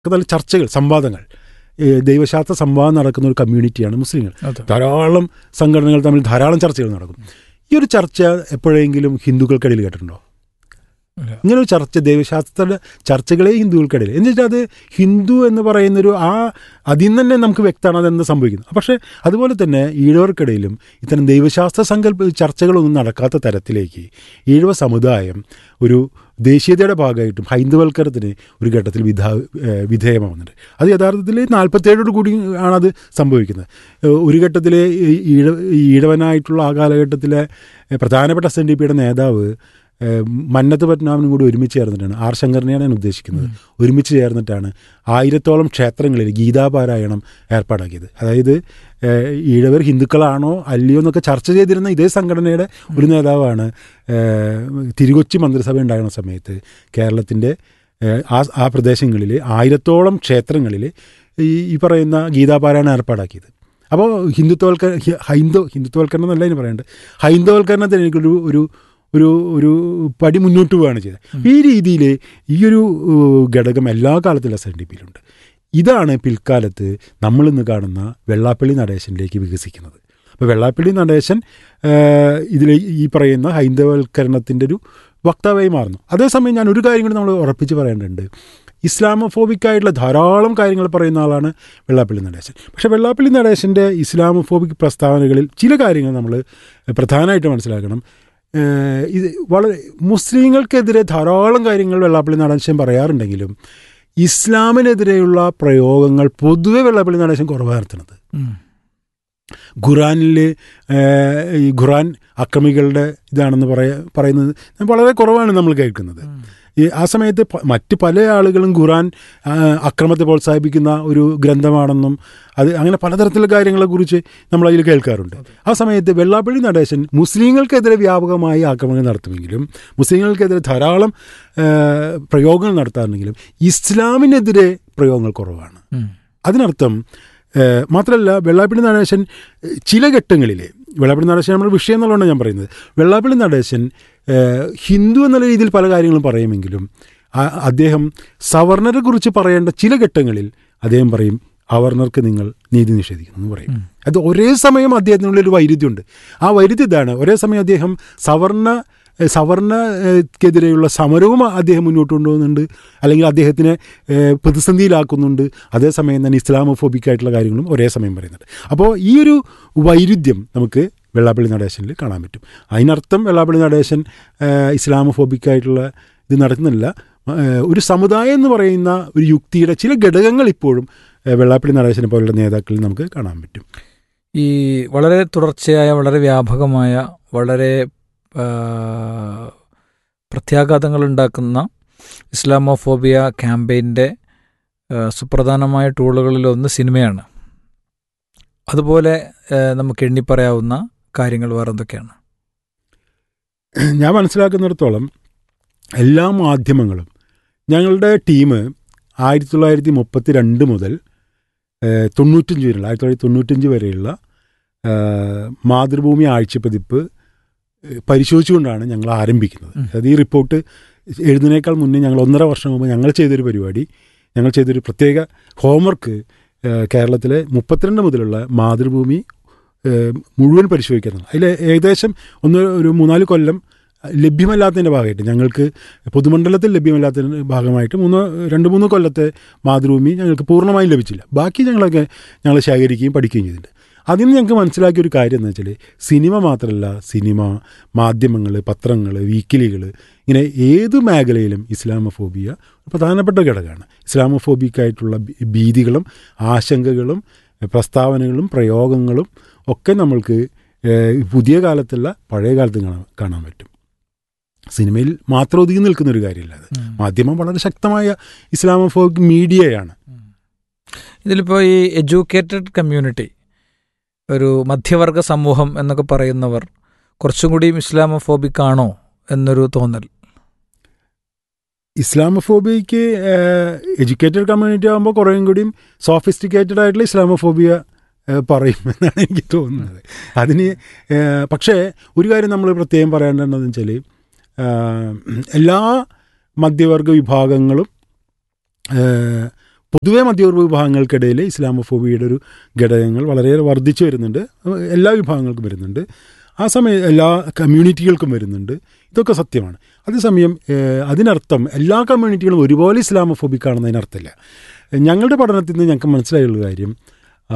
നല്ല ചർച്ചകൾ സംവാദങ്ങൾ ഏ, ദൈവശാസ്ത്ര സംവാദം നടക്കുന്ന ഒരു കമ്മ്യൂണിറ്റിയാണ് മുസ്ലിങ്ങൾ അതെ ധാരാളം സംഘടനകൾ തമ്മിൽ ധാരാളം ചർച്ചകൾ നടക്കും ഈ ഒരു ചർച്ച എപ്പോഴെങ്കിലും ഹിന്ദുക്കൾക്കിടയിൽ കേട്ടിട്ടുണ്ടോ ഇല്ല. ഇങ്ങനെ ഒരു ചർച്ച ദൈവശാസ്ത്ര ചർച്ചകളെ ഹിന്ദുക്കൾക്കിടയിൽ എന്ന് വെച്ചാൽ അത് ഹിന്ദു എന്ന് പറയുന്നൊരു ആ അതിൽ നിന്ന് തന്നെ നമുക്ക് വ്യക്തമാണ് അതെന്ന് സംഭവിക്കുന്നത് പക്ഷേ അതുപോലെ തന്നെ ഈഴവർക്കിടയിലും ഇത്തരം ദൈവശാസ്ത്ര സങ്കല്പ ചർച്ചകളൊന്നും നടക്കാത്ത തരത്തിലേക്ക് ഈഴവ സമുദായം ഒരു ദേശീയതയുടെ ഭാഗമായിട്ടും ഹൈന്ദവൽക്കരണത്തിന് ഒരു ഘട്ടത്തിൽ വിധാ ഏഹ് വിധേയമാവുന്നുണ്ട് അത് യഥാർത്ഥത്തിൽ നാൽപ്പത്തേഴോട് കൂടി ആണ് അത് സംഭവിക്കുന്നത് ഏഹ് ഒരു ഘട്ടത്തിൽ ഈഴ ഈഴവനായിട്ടുള്ള ആ കാലഘട്ടത്തിലെ ഏഹ് പ്രധാനപ്പെട്ട എസ് എൻ ഡി പിയുടെ നേതാവ് ഏഹ് മന്നത്ത് പത്മനാഭനും കൂടി ഒരുമിച്ച് ചേർന്നിട്ടാണ് ആർ ശങ്കറിനെയാണ് ഞാൻ ഉദ്ദേശിക്കുന്നത് ഒരുമിച്ച് ചേർന്നിട്ടാണ് ആയിരത്തോളം ക്ഷേത്രങ്ങളിൽ ഗീതാപാരായണം ഏർപ്പാടാക്കിയത് അതായത് ഏഹ് ഈഴവർ ഹിന്ദുക്കളാണോ അല്ലയോ എന്നൊക്കെ ചർച്ച ചെയ്തിരുന്ന ഇതേ സംഘടനയുടെ ഒരു നേതാവാണ് ഏഹ് തിരുകൊച്ചി മന്ത്രിസഭ ഉണ്ടാകുന്ന സമയത്ത് കേരളത്തിൻ്റെ ഏഹ് ആ ആ പ്രദേശങ്ങളിൽ ആയിരത്തോളം ക്ഷേത്രങ്ങളിൽ ഈ ഈ പറയുന്ന ഗീതാപാരായണം ഏർപ്പാടാക്കിയത് അപ്പോൾ ഹിന്ദുത്വവൽക്കര ഹി- ഹൈന്ദവ ഹിന്ദുത്വവൽക്കരണം എന്നല്ല ഇതിന് പറയേണ്ടത് ഹൈന്ദവൽക്കരണത്തിന് എനിക്കൊരു ഒരു ഒരു ഒരു പടി മുന്നോട്ട് പോവുകയാണ് ചെയ്തത് ഈ രീതിയിൽ ഈ ഒരു ഏഹ്, ഘടകം എല്ലാ കാലത്തും എസ് എൻ ഡി പിയിലുണ്ട് ഇതാണ് പിൽക്കാലത്ത് നമ്മളിന്ന് കാണുന്ന വെള്ളാപ്പള്ളി നടേശനിലേക്ക് വികസിക്കുന്നത് അപ്പോൾ വെള്ളാപ്പള്ളി നടേശൻ ഇതിൽ ഈ പറയുന്ന ഹൈന്ദവൽക്കരണത്തിൻ്റെ ഒരു വക്താവായി മാറുന്നു അതേസമയം ഞാൻ ഒരു കാര്യം കൂടി നമ്മൾ ഉറപ്പിച്ച് പറയേണ്ടതുണ്ട് ഇസ്ലാമോഫോബിക്കായിട്ടുള്ള ധാരാളം കാര്യങ്ങൾ പറയുന്ന ആളാണ് വെള്ളാപ്പള്ളി നടേശൻ പക്ഷേ വെള്ളാപ്പള്ളി നടേശൻ്റെ ഇസ്ലാമോഫോബിക് പ്രസ്താവനകളിൽ ചില കാര്യങ്ങൾ നമ്മൾ പ്രധാനമായിട്ട് മനസ്സിലാക്കണം ഏഹ് ഇത് വളരെ മുസ്ലിങ്ങൾക്കെതിരെ ധാരാളം കാര്യങ്ങൾ വെള്ളാപ്പള്ളി നടേശൻ പറയാറുണ്ടെങ്കിലും ഇസ്ലാമിനെതിരെയുള്ള പ്രയോഗങ്ങൾ പൊതുവെ വെള്ളാപ്പള്ളി നടേശൻ കുറവാണ് നടത്തുന്നത് ഉം. ഖുറാനിൽ ഈ ഖുറാൻ അക്രമികളുടെ ഇതാണെന്ന് പറയ പറയുന്നത് വളരെ കുറവാണ് നമ്മൾ കേൾക്കുന്നത് ഈ ആ സമയത്ത് പ- മറ്റ് പല ആളുകളും ഖുറാൻ ആ, അക്രമത്തെ പ്രോത്സാഹിപ്പിക്കുന്ന ഒരു ഗ്രന്ഥമാണെന്നും അത് അങ്ങനെ പലതരത്തിലുള്ള കാര്യങ്ങളെക്കുറിച്ച് നമ്മൾ അതിൽ കേൾക്കാറുണ്ട് ആ സമയത്ത് വെള്ളാപ്പള്ളി നടേശൻ മുസ്ലിങ്ങൾക്കെതിരെ വ്യാപകമായി ആക്രമണങ്ങൾ നടത്തുമെങ്കിലും മുസ്ലിങ്ങൾക്കെതിരെ ധാരാളം ആ, പ്രയോഗങ്ങൾ നടത്താറുണ്ടെങ്കിലും ഇസ്ലാമിനെതിരെ പ്രയോഗങ്ങൾ കുറവാണ് ഉം. അതിനർത്ഥം ഏഹ്, മാത്രമല്ല വെള്ളാപ്പള്ളി നടേശൻ ഏഹ്, ചില ഘട്ടങ്ങളിൽ വെള്ളാപ്പള്ളി നടേശൻ നമ്മുടെ വിഷയം എന്നുള്ളതാണ് ഞാൻ പറയുന്നത് വെള്ളാപ്പള്ളി നടേശൻ ഏഹ്, ഹിന്ദു എന്നുള്ള രീതിയിൽ പല കാര്യങ്ങളും പറയുമെങ്കിലും ആ- അദ്ദേഹം സവർണരെ കുറിച്ച് പറയേണ്ട ചില ഘട്ടങ്ങളിൽ അദ്ദേഹം പറയും അവർണർക്ക് നിങ്ങൾ നീതി നിഷേധിക്കുന്നു എന്ന് പറയും അത് ഒരേ സമയം അദ്ദേഹത്തിനുള്ളിൽ ഒരു വൈരുദ്ധ്യമുണ്ട് ആ വൈരുദ്ധ്യം ഇതാണ് ഒരേ സമയം അദ്ദേഹം സവർണ ഏഹ് സവർണക്കെതിരെയുള്ള സമരവും അദ്ദേഹം മുന്നോട്ട് കൊണ്ടുപോകുന്നുണ്ട് അല്ലെങ്കിൽ അദ്ദേഹത്തിനെ ഏഹ് പ്രതിസന്ധിയിലാക്കുന്നുണ്ട് അതേസമയം തന്നെ ഇസ്ലാമോഫോബിക് ആയിട്ടുള്ള കാര്യങ്ങളും ഒരേ സമയം പറയുന്നുണ്ട് അപ്പോൾ ഈ ഒരു വൈരുദ്ധ്യം നമുക്ക് വെള്ളാപ്പള്ളി നടേശനിൽ കാണാൻ പറ്റും അതിനർത്ഥം വെള്ളാപ്പള്ളി നടേശൻ ഏഹ് ഇസ്ലാമോഫോബിക് ആയിട്ടുള്ള ഇത് നടത്തുന്നില്ല ഏഹ് ഒരു സമുദായം എന്ന് പറയുന്ന ഒരു യുക്തിയുടെ ചില ഘടകങ്ങൾ ഇപ്പോഴും ഏഹ് വെള്ളാപ്പള്ളി നടേശനെ പോലുള്ള നേതാക്കളിൽ നമുക്ക് കാണാൻ പറ്റും ഈ വളരെ തുടർച്ചയായ വളരെ വ്യാപകമായ വളരെ ആ, പ്രത്യാഘാതങ്ങൾ ഉണ്ടാക്കുന്ന ഇസ്ലാമോഫോബിയ ക്യാമ്പയിൻ്റെ സുപ്രധാനമായ ടൂളുകളിലൊന്ന് സിനിമയാണ് അതുപോലെ ആ, നമുക്ക് എണ്ണിപ്പറയാവുന്ന കാര്യങ്ങൾ വേറെ എന്തൊക്കെയാണ് ഞാൻ മനസ്സിലാക്കുന്നിടത്തോളം എല്ലാ മാധ്യമങ്ങളും ഞങ്ങളുടെ ടീം ആയിരത്തി തൊള്ളായിരത്തി മുപ്പത്തി രണ്ട് മുതൽ ഏഹ്, തൊണ്ണൂറ്റഞ്ച് വരെയുള്ള ആയിരത്തി തൊള്ളായിരത്തി തൊണ്ണൂറ്റഞ്ച് വരെയുള്ള ഏഹ്, മാതൃഭൂമി ആഴ്ചപ്പതിപ്പ് ഏഹ്, പരിശോധിച്ചുകൊണ്ടാണ് ഞങ്ങൾ ആരംഭിക്കുന്നത് ഉം. അതായത് ഈ റിപ്പോർട്ട് എഴുതുന്നതിനേക്കാൾ മുന്നേ ഞങ്ങൾ ഒന്നര വർഷം മുമ്പ് ഞങ്ങൾ ചെയ്തൊരു പരിപാടി ഞങ്ങൾ ചെയ്തൊരു പ്രത്യേക ഹോംവർക്ക് ഏഹ്, കേരളത്തിലെ മുപ്പത്തിരണ്ട് മുതലുള്ള മാതൃഭൂമി ഏഹ്, മുഴുവൻ പരിശോധിക്കുന്നത് അതിൽ ഏകദേശം ഒന്ന് ഒരു മൂന്നാല് കൊല്ലം ലഭ്യമല്ലാത്തതിൻ്റെ ഭാഗമായിട്ട് ഞങ്ങൾക്ക് പൊതുമണ്ഡലത്തിൽ ലഭ്യമല്ലാത്തതിൻ്റെ ഭാഗമായിട്ട് മൂന്ന് രണ്ട് മൂന്ന് കൊല്ലത്തെ മാതൃഭൂമി ഞങ്ങൾക്ക് പൂർണ്ണമായും ലഭിച്ചില്ല ബാക്കി ഞങ്ങളൊക്കെ ഞങ്ങൾ ശേഖരിക്കുകയും പഠിക്കുകയും ചെയ്തിട്ടുണ്ട് അതിൽ നിന്ന് ഞങ്ങൾക്ക് മനസ്സിലാക്കിയ ഒരു കാര്യം എന്ന് വെച്ചാൽ സിനിമ മാത്രമല്ല സിനിമ മാധ്യമങ്ങൾ പത്രങ്ങൾ വീക്കിലികൾ ഇങ്ങനെ ഏത് മേഖലയിലും ഇസ്ലാമോഫോബിയ ഒരു പ്രധാനപ്പെട്ട ഘടകമാണ് ഇസ്ലാമോഫോബിക്കായിട്ടുള്ള ഭീ- ഭീതികളും ആശങ്കകളും പ്രസ്താവനകളും പ്രയോഗങ്ങളും ഒക്കെ നമ്മൾക്ക് ഏഹ്, പുതിയ കാലത്തുള്ള പഴയ കാലത്ത് കാണാൻ കാണാൻ പറ്റും സിനിമയിൽ മാത്രം ഒതുങ്ങി നിൽക്കുന്ന ഒരു കാര്യമില്ല അത് മാധ്യമം വളരെ ശക്തമായ ഇസ്ലാമോഫോബിക് മീഡിയയാണ് ഇതിലിപ്പോൾ ഈ എഡ്യൂക്കേറ്റഡ് കമ്മ്യൂണിറ്റി ഒരു മധ്യവർഗ സമൂഹം എന്നൊക്കെ പറയുന്നവർ കുറച്ചും കൂടിയും ഇസ്ലാമോഫോബിക് ആണോ എന്നൊരു തോന്നൽ ഇസ്ലാമോഫോബിയയ്ക്ക് എഡ്യൂക്കേറ്റഡ് കമ്മ്യൂണിറ്റി ആകുമ്പോൾ കുറേയും കൂടിയും സോഫിസ്റ്റിക്കേറ്റഡ് ആയിട്ടുള്ള ഇസ്ലാമോഫോബിയ ഏഹ്, പറയും എന്നാണ് എനിക്ക് തോന്നുന്നത് അതിന് ഏഹ്, പക്ഷേ ഒരു കാര്യം നമ്മൾ പ്രത്യേകം പറയേണ്ടതെന്ന് വെച്ചാൽ എല്ലാ മധ്യവർഗ വിഭാഗങ്ങളും ഏഹ്, പൊതുവെ മധ്യവർഗ വിഭാഗങ്ങൾക്കിടയിൽ ഇസ്ലാമോഫോബിയയുടെ ഒരു ഘടകങ്ങൾ വളരെയേറെ വർദ്ധിച്ചു വരുന്നുണ്ട് എല്ലാ വിഭാഗങ്ങൾക്കും വരുന്നുണ്ട് ആ സമയം എല്ലാ കമ്മ്യൂണിറ്റികൾക്കും വരുന്നുണ്ട് ഇതൊക്കെ സത്യമാണ് അതേസമയം ഏഹ്, അതിനർത്ഥം എല്ലാ കമ്മ്യൂണിറ്റികളും ഒരുപോലെ ഇസ്ലാമോഫോബിക് ആണെന്നതിന് അർത്ഥമില്ല ഞങ്ങളുടെ പഠനത്തിൽ നിന്ന് ഞങ്ങൾക്ക് മനസ്സിലായുള്ള കാര്യം ആ,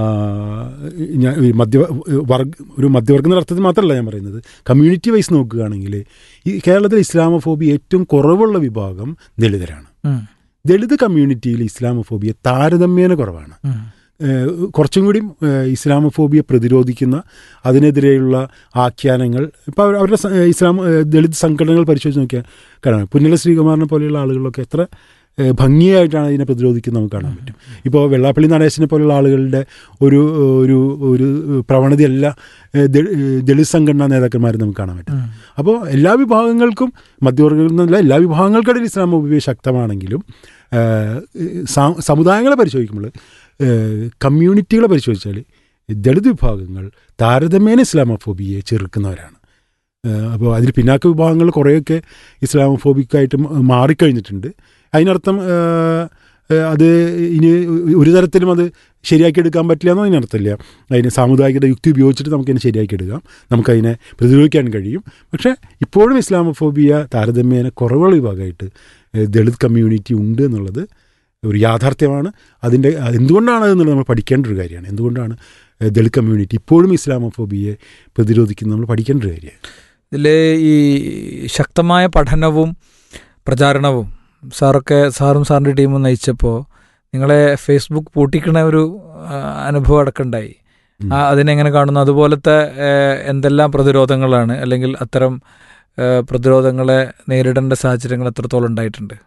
ഞാൻ ഈ മധ്യ വർഗ ഒരു മധ്യവർഗ എന്ന അർത്ഥത്തിൽ മാത്രമല്ല ഞാൻ പറയുന്നത് കമ്മ്യൂണിറ്റി വൈസ് നോക്കുകയാണെങ്കിൽ ഈ കേരളത്തിൽ ഇസ്ലാമോഫോബി ഏറ്റവും കുറവുള്ള വിഭാഗം ദളിതരാണ് ഉം. ദളിത് കമ്മ്യൂണിറ്റിയിൽ ഇസ്ലാമോഫോബിയ താരതമ്യേന കുറവാണ് ഉം. ഏഹ് കുറച്ചും കൂടി ഏഹ് ഇസ്ലാമോഫോബിയെ പ്രതിരോധിക്കുന്ന അതിനെതിരെയുള്ള ആഖ്യാനങ്ങൾ ഇപ്പോൾ അവർ അവരുടെ സ- ഏഹ് ഇസ്ലാം ഏഹ് ദളിത് സംഘടനകൾ പരിശോധിച്ച് നോക്കിയാൽ കാണാം പുന്നല ശ്രീകുമാറിനെ പോലെയുള്ള ആളുകളൊക്കെ എത്ര ഏഹ് ഭംഗിയായിട്ടാണ് ഇതിനെ പ്രതിരോധിക്കുന്നത് നമുക്ക് കാണാൻ പറ്റും ഇപ്പോൾ വെള്ളാപ്പള്ളി നടേശനെ പോലെയുള്ള ആളുകളുടെ ഒരു ഒരു ഒരു പ്രവണതയല്ല ഏഹ് ദ- ഏഹ് ദളിത് സംഘടനാ നേതാക്കന്മാർ നമുക്ക് കാണാൻ പറ്റും ഉം. അപ്പോൾ എല്ലാ വിഭാഗങ്ങൾക്കും മധ്യവർഗ്ഗങ്ങളിൽ നിന്നല്ല എല്ലാ വിഭാഗങ്ങൾക്കിടയിൽ ഇസ്ലാമോഫോബിയ ശക്തമാണെങ്കിലും ഏഹ്, സാ- സമുദായങ്ങളെ പരിശോധിക്കുമ്പോൾ ഏഹ്, കമ്മ്യൂണിറ്റികളെ പരിശോധിച്ചാൽ ദളിത് വിഭാഗങ്ങൾ താരതമ്യേന ഇസ്ലാമോഫോബിയെ ചെറുക്കുന്നവരാണ് ഏഹ്, അപ്പോൾ അതിൽ പിന്നാക്ക വിഭാഗങ്ങൾ കുറേയൊക്കെ ഇസ്ലാമോഫോബിക്കായിട്ട് മ- മാറിക്കഴിഞ്ഞിട്ടുണ്ട് അതിനർത്ഥം ഏഹ്, ഏഹ്, അത് ഇനി ഒരു തരത്തിലും അത് ശരിയാക്കി എടുക്കാൻ പറ്റില്ല എന്നോ അതിനർത്ഥമില്ല അതിന് സാമുദായിക യുക്തി ഉപയോഗിച്ചിട്ട് നമുക്കതിനെ ശരിയാക്കി എടുക്കാം നമുക്കതിനെ പ്രതിരോധിക്കാൻ കഴിയും പക്ഷേ ഇപ്പോഴും ഇസ്ലാമോഫോബിയ താരതമ്യേന കുറവുള്ള വിഭാഗമായിട്ട് ഏഹ്, ദളിത് കമ്മ്യൂണിറ്റി ഉണ്ട് എന്നുള്ളത് ഒരു യാഥാർത്ഥ്യമാണ് അതിൻ്റെ എന്തുകൊണ്ടാണ് അതെന്നുള്ളത് നമ്മൾ പഠിക്കേണ്ട ഒരു കാര്യമാണ് എന്തുകൊണ്ടാണ് ഏഹ്, ദളിത് കമ്മ്യൂണിറ്റി ഇപ്പോഴും ഇസ്ലാമോഫോബിയെ പ്രതിരോധിക്കുന്നത് നമ്മൾ പഠിക്കേണ്ട ഒരു കാര്യമാണ് ഇതിൽ ഈ ശക്തമായ പഠനവും പ്രചാരണവും സാറൊക്കെ സാറും സാറിൻ്റെ ടീമും നയിച്ചപ്പോൾ നിങ്ങളെ ഫേസ്ബുക്ക് പൂട്ടിക്കണ ഒരു ആ, അനുഭവം അടക്കമുണ്ടായി ഉം. ആ അതിനെങ്ങനെ കാണുന്നു അതുപോലത്തെ ഏ, എന്തെല്ലാം പ്രതിരോധങ്ങളാണ് അല്ലെങ്കിൽ അത്തരം ഏ, പ്രതിരോധങ്ങളെ നേരിടേണ്ട സാഹചര്യങ്ങൾ എത്രത്തോളം ഉണ്ടായിട്ടുണ്ട്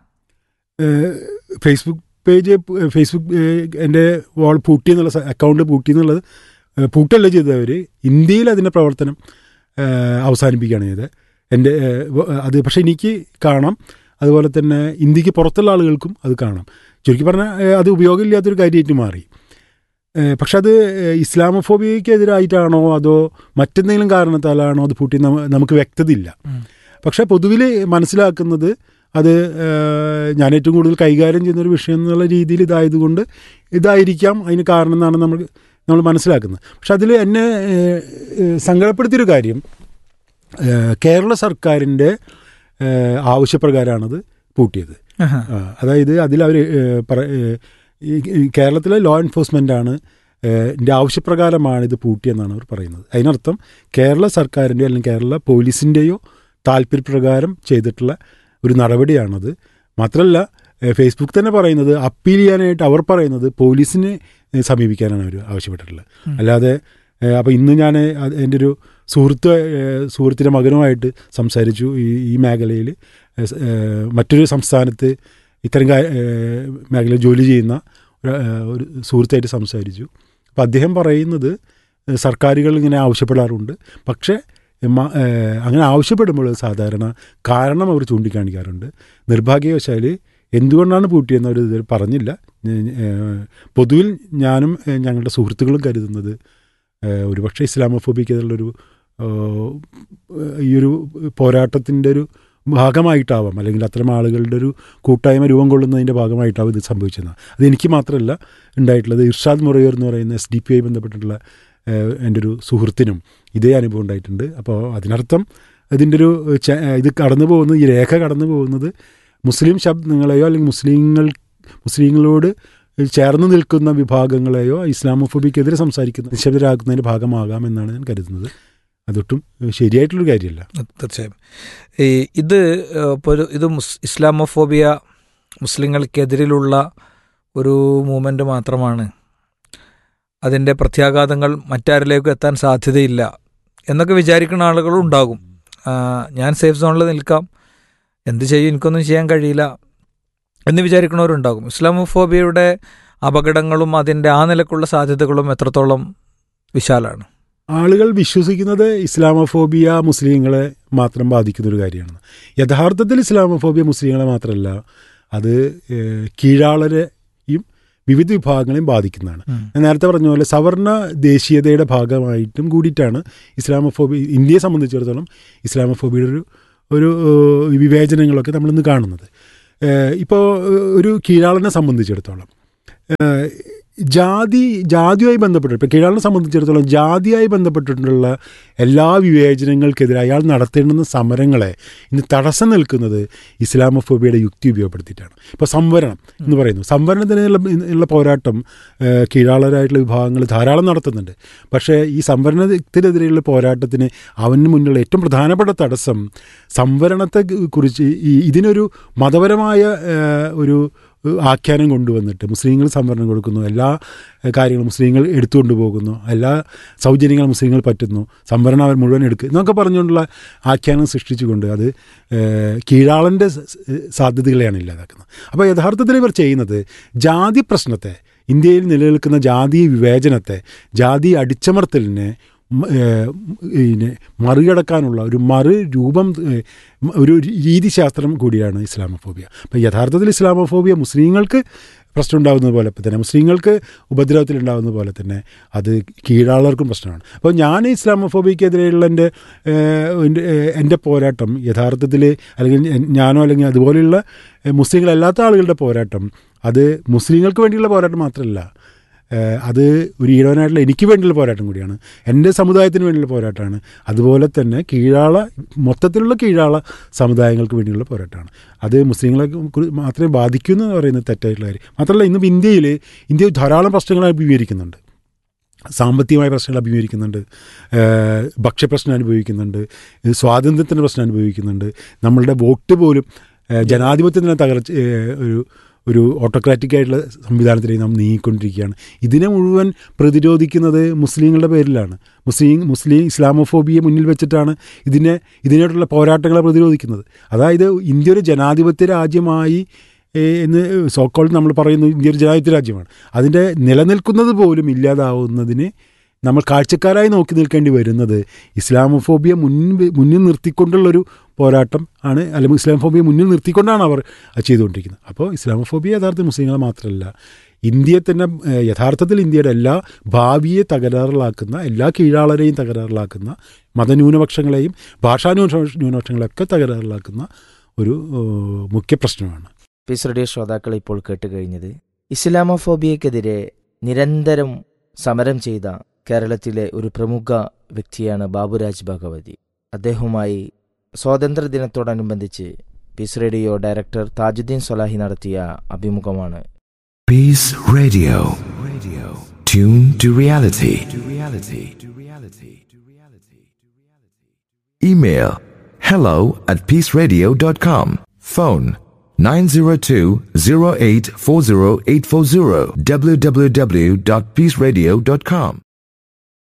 ഏഹ്, Facebook page uh, Facebook uh, എൻ്റെ വാൾ പൂട്ടി എന്നുള്ള സ- അക്കൗണ്ട് പൂട്ടി എന്നുള്ളത് ഏഹ്, പൂട്ടല്ല ചെയ്തവർ ഇന്ത്യയിൽ അതിൻ്റെ പ്രവർത്തനം ഏഹ്, അവസാനിപ്പിക്കുകയാണ് ചെയ്തത് എൻ്റെ ഏഹ്, വ- അത് പക്ഷേ എനിക്ക് കാണാം അതുപോലെ തന്നെ ഇന്ത്യക്ക് പുറത്തുള്ള ആളുകൾക്കും അത് കാണാം ചുരുക്കി പറഞ്ഞാൽ ഏഹ്, അത് ഉപയോഗമില്ലാത്തൊരു കാര്യമായിട്ട് മാറി ഏഹ്, പക്ഷെ അത് ഏഹ്, ഇസ്ലാമോഫോബിയക്കെതിരായിട്ടാണോ അതോ മറ്റെന്തെങ്കിലും കാരണത്താലാണോ അത് പൂട്ടി നമ്മ- നമുക്ക് വ്യക്തതയില്ല ഉം. പക്ഷേ പൊതുവിൽ മനസ്സിലാക്കുന്നത് അത് ഏഹ്, ഞാൻ ഏറ്റവും കൂടുതൽ കൈകാര്യം ചെയ്യുന്ന ഒരു വിഷയം എന്നുള്ള രീതിയിൽ ഇതായതുകൊണ്ട് ഇതായിരിക്കാം അതിന് കാരണം എന്നാണ് നമ്മൾ നമ്മൾ മനസ്സിലാക്കുന്നത് പക്ഷെ അതിൽ എന്നെ ഏഹ്, ഏഹ്, സങ്കടപ്പെടുത്തിയൊരു കാര്യം ഏഹ്, കേരള സർക്കാരിൻ്റെ ഏഹ്, ആവശ്യപ്രകാരമാണത് പൂട്ടിയത് ആഹാ. ആ, അതായത് അതിൽ അവർ ഈ ഈ കേരളത്തിലെ ലോ എൻഫോഴ്സ്മെൻ്റാണ് എൻ്റെ ആവശ്യപ്രകാരമാണ് ഇത് പൂട്ടിയെന്നാണ് അവർ പറയുന്നത് അതിനർത്ഥം കേരള സർക്കാരിൻ്റെയോ അല്ലെങ്കിൽ കേരള പോലീസിൻ്റെയോ താല്പര്യപ്രകാരം ചെയ്തിട്ടുള്ള ഒരു നടപടിയാണത് മാത്രമല്ല ഏഹ്, ഫേസ്ബുക്ക് തന്നെ പറയുന്നത് അപ്പീൽ ചെയ്യാനായിട്ട് അവർ പറയുന്നത് പോലീസിനെ ഏഹ്, സമീപിക്കാനാണ് അവർ ആവശ്യപ്പെട്ടിട്ടുള്ളത് ഉം. അല്ലാതെ അപ്പോൾ ഇന്ന് ഞാൻ എൻ്റെ ഒരു സുഹൃത്ത് ഏഹ്, സുഹൃത്തിൻ്റെ മകനുമായിട്ട് സംസാരിച്ചു ഈ ഈ മേഖലയിൽ ഏഹ്, ഏഹ്, മറ്റൊരു സംസ്ഥാനത്ത് ഇത്തരം കാ- ഏഹ്, മേഖലയിൽ ജോലി ചെയ്യുന്ന ഒരു, ഏഹ്, ഒരു സുഹൃത്തായിട്ട് സംസാരിച്ചു അപ്പോൾ അദ്ദേഹം പറയുന്നത് ഏഹ്, സർക്കാരുകൾ ഇങ്ങനെ ആവശ്യപ്പെടാറുണ്ട് പക്ഷേ മ- ഏഹ്, അങ്ങനെ ആവശ്യപ്പെടുമ്പോൾ സാധാരണ കാരണം അവർ ചൂണ്ടിക്കാണിക്കാറുണ്ട് നിർഭാഗ്യവശാൽ എന്തുകൊണ്ടാണ് പൂട്ടിയെന്ന് അവർ ഇതുവരെ പറഞ്ഞില്ല ഏഹ്, ഏഹ്, പൊതുവിൽ ഞാനും ഏഹ്, ഞങ്ങളുടെ സുഹൃത്തുക്കളും കരുതുന്നത് ഏഹ്, ഒരുപക്ഷെ ഇസ്ലാമോഫോബിക്കെതിരുള്ളൊരു ഏഹ്, ഈ ഒരു പോരാട്ടത്തിൻ്റെ ഒരു ഭാഗമായിട്ടാവാം അല്ലെങ്കിൽ അത്തരം ആളുകളുടെ ഒരു കൂട്ടായ്മ രൂപം കൊള്ളുന്നതിൻ്റെ ഭാഗമായിട്ടാവും ഇത് സംഭവിച്ചത് അത് എനിക്ക് മാത്രമല്ല ഉണ്ടായിട്ടുള്ളത് ഇർഷാദ് മുറയൂർ എന്ന് പറയുന്ന എസ് ഡി പി ആയി ബന്ധപ്പെട്ടിട്ടുള്ള ഏഹ്, എൻ്റെ ഒരു സുഹൃത്തിനും ഇതേ അനുഭവം ഉണ്ടായിട്ടുണ്ട് അപ്പോൾ അതിനർത്ഥം ഇതിൻ്റെ ഒരു ച- ഇത് കടന്നു പോകുന്നത് ഈ രേഖ കടന്നു പോകുന്നത് മുസ്ലിം ശബ്ദങ്ങളെയോ അല്ലെങ്കിൽ മുസ്ലിങ്ങൾ മുസ്ലിങ്ങളോട് ചേർന്ന് നിൽക്കുന്ന വിഭാഗങ്ങളെയോ ഇസ്ലാമോഫോബിക്കെതിരെ സംസാരിക്കുന്ന നിശബ്ദരാക്കുന്നതിൻ്റെ ഭാഗമാകാം എന്നാണ് ഞാൻ കരുതുന്നത് അതൊട്ടും ഏഹ്, ശരിയായിട്ടുള്ളൊരു കാര്യമല്ല തീർച്ചയായും ഈ ഇത് ഏഹ്, ഇപ്പോൾ ഒരു ഇത് മുസ് ഇസ്ലാമോഫോബിയ മുസ്ലിങ്ങൾക്കെതിരിലുള്ള ഒരു മൂവ്മെൻ്റ് മാത്രമാണ് അതിൻ്റെ പ്രത്യാഘാതങ്ങൾ മറ്റാരിലേക്കും എത്താൻ സാധ്യതയില്ല എന്നൊക്കെ വിചാരിക്കുന്ന ആളുകളും ഉണ്ടാകും ആ, ഞാൻ സേഫ് സോണിൽ നിൽക്കാം എന്ത് ചെയ്യും എനിക്കൊന്നും ചെയ്യാൻ കഴിയില്ല എന്ന് വിചാരിക്കുന്നവരുണ്ടാകും ഇസ്ലാമോഫോബിയയുടെ അപകടങ്ങളും അതിൻ്റെ ആ നിലക്കുള്ള സാധ്യതകളും എത്രത്തോളം വിശാലാണ് ആളുകൾ വിശ്വസിക്കുന്നത് ഇസ്ലാമോഫോബിയ മുസ്ലിങ്ങളെ മാത്രം ബാധിക്കുന്ന ഒരു കാര്യമാണ് യഥാർത്ഥത്തിൽ ഇസ്ലാമോഫോബിയ മുസ്ലിങ്ങളെ മാത്രമല്ല അത് ഏഹ്, കീഴാളരെയും വിവിധ വിഭാഗങ്ങളെയും ബാധിക്കുന്നതാണ് ഞാൻ നേരത്തെ പറഞ്ഞ പോലെ സവർണ ദേശീയതയുടെ ഭാഗമായിട്ടും കൂടിയിട്ടാണ് ഇസ്ലാമോഫോബി ഇന്ത്യയെ സംബന്ധിച്ചിടത്തോളം ഇസ്ലാമോഫോബിയുടെ ഒരു ഒരു ഏഹ്, വിവേചനങ്ങളൊക്കെ നമ്മളിന്ന് കാണുന്നത് ഏഹ്, ഇപ്പോൾ ഏഹ്, ഒരു കീഴാളനെ സംബന്ധിച്ചിടത്തോളം ഏഹ്, ജാതി ജാതിയുമായി ബന്ധപ്പെട്ട് ഇപ്പോൾ കീഴാളിനെ സംബന്ധിച്ചിടത്തോളം ജാതിയായി ബന്ധപ്പെട്ടിട്ടുള്ള എല്ലാ വിവേചനങ്ങൾക്കെതിരെ അയാൾ നടത്തേണ്ടുന്ന സമരങ്ങളെ ഇന്ന് തടസ്സം നിൽക്കുന്നത് ഇസ്ലാമോഫോബിയയുടെ യുക്തി ഉപയോഗപ്പെടുത്തിയിട്ടാണ് ഇപ്പോൾ സംവരണം എന്ന് പറയുന്നു സംവരണത്തിനുള്ള ഉള്ള പോരാട്ടം ഏഹ്, കീഴാളരായിട്ടുള്ള വിഭാഗങ്ങൾ ധാരാളം നടത്തുന്നുണ്ട് പക്ഷേ ഈ സംവരണത്തിനെതിരെയുള്ള പോരാട്ടത്തിന് അവന് മുന്നിലുള്ള ഏറ്റവും പ്രധാനപ്പെട്ട തടസ്സം സംവരണത്തെ കുറിച്ച് ഈ ഇതിനൊരു മതപരമായ ഏഹ്, ഒരു ആഖ്യാനം കൊണ്ടുവന്നിട്ട് മുസ്ലിങ്ങൾ സംവരണം കൊടുക്കുന്നു എല്ലാ ഏഹ്, കാര്യങ്ങളും മുസ്ലിങ്ങൾ എടുത്തുകൊണ്ട് പോകുന്നു എല്ലാ സൗജന്യങ്ങളും മുസ്ലിങ്ങൾ പറ്റുന്നു സംവരണം അവർ മുഴുവൻ എടുക്കുക എന്നൊക്കെ പറഞ്ഞുകൊണ്ടുള്ള ആഖ്യാനം സൃഷ്ടിച്ചുകൊണ്ട് അത് ഏഹ്, കീഴാളൻ്റെ സ- സ- സാധ്യതകളെയാണ് ഇല്ലാതാക്കുന്നത് അപ്പോൾ യഥാർത്ഥത്തിൽ ഇവർ ചെയ്യുന്നത് ജാതി പ്രശ്നത്തെ ഇന്ത്യയിൽ നിലനിൽക്കുന്ന ജാതി വിവേചനത്തെ ജാതി അടിച്ചമർത്തലിനെ മ- ഏഹ് പിന്നെ മറികടക്കാനുള്ള ഒരു മറു രൂപം ഏഹ് മ- ഒരു രീതിശാസ്ത്രം കൂടിയാണ് ഇസ്ലാമോഫോബിയ അപ്പോൾ യഥാർത്ഥത്തിൽ ഇസ്ലാമോഫോബിയ മുസ്ലിങ്ങൾക്ക് പ്രശ്നം ഉണ്ടാകുന്നത് പോലെ തന്നെ മുസ്ലിങ്ങൾക്ക് ഉപദ്രവത്തിലുണ്ടാകുന്നത് പോലെ തന്നെ അത് കീഴാളർക്കും പ്രശ്നമാണ് അപ്പോൾ ഞാൻ ഇസ്ലാമോഫോബിയക്കെതിരെയുള്ള എൻ്റെ ഏഹ്, എൻ്റെ ഏഹ്, എൻ്റെ പോരാട്ടം യഥാർത്ഥത്തിൽ അല്ലെങ്കിൽ ഞാനോ അല്ലെങ്കിൽ അതുപോലെയുള്ള ഏഹ്, മുസ്ലിങ്ങളല്ലാത്ത ആളുകളുടെ പോരാട്ടം അത് മുസ്ലിങ്ങൾക്ക് വേണ്ടിയുള്ള പോരാട്ടം മാത്രമല്ല ഏഹ് അത് ഒരു ഈഴവനായിട്ടുള്ള എനിക്ക് വേണ്ടിയുള്ള പോരാട്ടം കൂടിയാണ് എൻ്റെ സമുദായത്തിന് വേണ്ടിയുള്ള പോരാട്ടമാണ് അതുപോലെ തന്നെ കീഴാള മൊത്തത്തിലുള്ള കീഴാള സമുദായങ്ങൾക്ക് വേണ്ടിയുള്ള പോരാട്ടമാണ് അത് മുസ്ലിങ്ങളെ കുറി- മാത്രമേ ബാധിക്കൂ എന്ന് പറയുന്നത് തെറ്റായിട്ടുള്ള കാര്യം മാത്രമല്ല ഇന്നും ഇന്ത്യയിൽ ഇന്ത്യ ധാരാളം പ്രശ്നങ്ങൾ അഭിമുഖീകരിക്കുന്നുണ്ട് സാമ്പത്തികമായ പ്രശ്നങ്ങൾ അഭിമുഖീകരിക്കുന്നുണ്ട് ഏഹ് ഭക്ഷ്യപ്രശ്നം അനുഭവിക്കുന്നുണ്ട് ഏഹ് സ്വാതന്ത്ര്യത്തിൻ്റെ പ്രശ്നം അനുഭവിക്കുന്നുണ്ട് നമ്മളുടെ വോട്ട് പോലും ഏഹ് ജനാധിപത്യത്തിൻ്റെ തകർച്ച ഏഹ് ഒരു ഒരു ഓട്ടോക്രാറ്റിക് ആയിട്ടുള്ള സംവിധാനത്തിലേക്ക് നാം നീങ്ങിക്കൊണ്ടിരിക്കുകയാണ് ഇതിനെ മുഴുവൻ പ്രതിരോധിക്കുന്നത് മുസ്ലിങ്ങളുടെ പേരിലാണ് മുസ്ലിം മുസ്ലിം ഇസ്ലാമോഫോബിയെ മുന്നിൽ വെച്ചിട്ടാണ് ഇതിനെ ഇതിനായിട്ടുള്ള പോരാട്ടങ്ങളെ പ്രതിരോധിക്കുന്നത് അതായത് ഇന്ത്യ ഒരു ജനാധിപത്യ രാജ്യമായി ഏഹ്, എന്ന് സോക്കോൾ നമ്മൾ പറയുന്നു ഇന്ത്യ ഒരു ജനാധിപത്യ രാജ്യമാണ് അതിൻ്റെ നിലനിൽക്കുന്നത് പോലും ഇല്ലാതാവുന്നതിന് നമ്മൾ കാഴ്ചക്കാരായി നോക്കി നിൽക്കേണ്ടി വരുന്നത് ഇസ്ലാമോഫോബിയ മുൻപ് മുന്നിൽ നിർത്തിക്കൊണ്ടുള്ളൊരു പോരാട്ടം ആണ് അല്ലെങ്കിൽ ഇസ്ലാമോഫോബിയ മുന്നിൽ നിർത്തിക്കൊണ്ടാണ് അവർ അത് ചെയ്തുകൊണ്ടിരിക്കുന്നത് അപ്പോൾ ഇസ്ലാമോഫോബിയ യഥാർത്ഥ മുസ്ലിങ്ങളെ മാത്രമല്ല ഇന്ത്യയെ തന്നെ ഏഹ്, യഥാർത്ഥത്തിൽ ഇന്ത്യയുടെ എല്ലാ ഭാവിയെ തകരാറിലാക്കുന്ന എല്ലാ കീഴാളരെയും തകരാറിലാക്കുന്ന മതന്യൂനപക്ഷങ്ങളെയും ഭാഷാ ന്യൂന- ന്യൂനപക്ഷങ്ങളെയൊക്കെ തകരാറിലാക്കുന്ന ഒരു ഏഹ്, മുഖ്യ പ്രശ്നമാണ് പീസ് റേഡിയോ ശ്രോതാക്കൾ ഇപ്പോൾ കേട്ടുകഴിഞ്ഞത് ഇസ്ലാമോഫോബിയക്കെതിരെ നിരന്തരം സമരം ചെയ്ത കേരളത്തിലെ ഒരു പ്രമുഖ വ്യക്തിയാണ് ബാബുരാജ് ഭഗവതി അദ്ദേഹവുമായി സ്വാതന്ത്ര്യദിനത്തോടനുബന്ധിച്ച് Peace Radio director Tajuddeen Swalahi നടത്തിയ അഭിമുഖമാണ് Peace Radio. Radio. Tune to reality. To reality. To reality. To reality. Email hello at peaceradio.com. Phone 902-0840840 www.peaceradio.com.